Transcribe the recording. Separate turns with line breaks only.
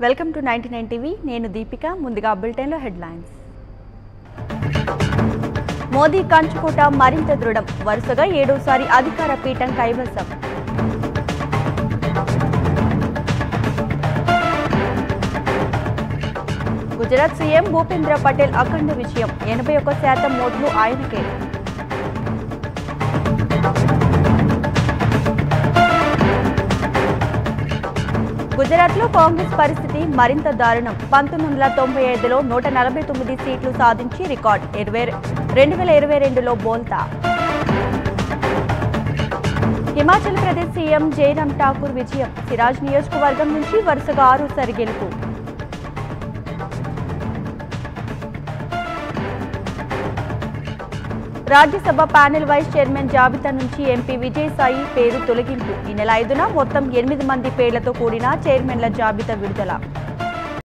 welcome to ninety nine TV నేను దీపిక ముందుగా బులెటిన్లో హెడ్లైన్స్ మోదీ కంచుకోట మరింత దృఢం వరుసగా ఏడోసారి అధికార పీఠం కైవసం గుజరాత్ సీఎం భూపేంద్ర పటేల్ అఖండ విజయం ఎనభై ఒక్క శాతం ఓట్లు ఆయనకే గుజరాత్లో కాంగ్రెస్ పరిస్థితి మరింత దారుణం పంతొమ్మిది వందల తొంభై ఐదులో నూట నలభై తొమ్మిది సీట్లు సాధించి రికార్డ్ ఇరవై రెండు వేల ఇరవై రెండులో బోల్తా హిమాచల్ ప్రదేశ్ సీఎం జైరామ్ ఠాకూర్ విజయం సిరాజ్ నియోజకవర్గం నుంచి వరుసగా ఆరోసారి గెలుపు రాజ్యసభ ప్యానెల్ వైస్ చైర్మన్ జాబితా నుంచి ఎంపీ విజయసాయి పేరు తొలగింపు ఈ నెల ఐదున మొత్తం ఎనిమిది మంది పేర్లతో కూడిన చైర్మన్ల జాబితా విడుదల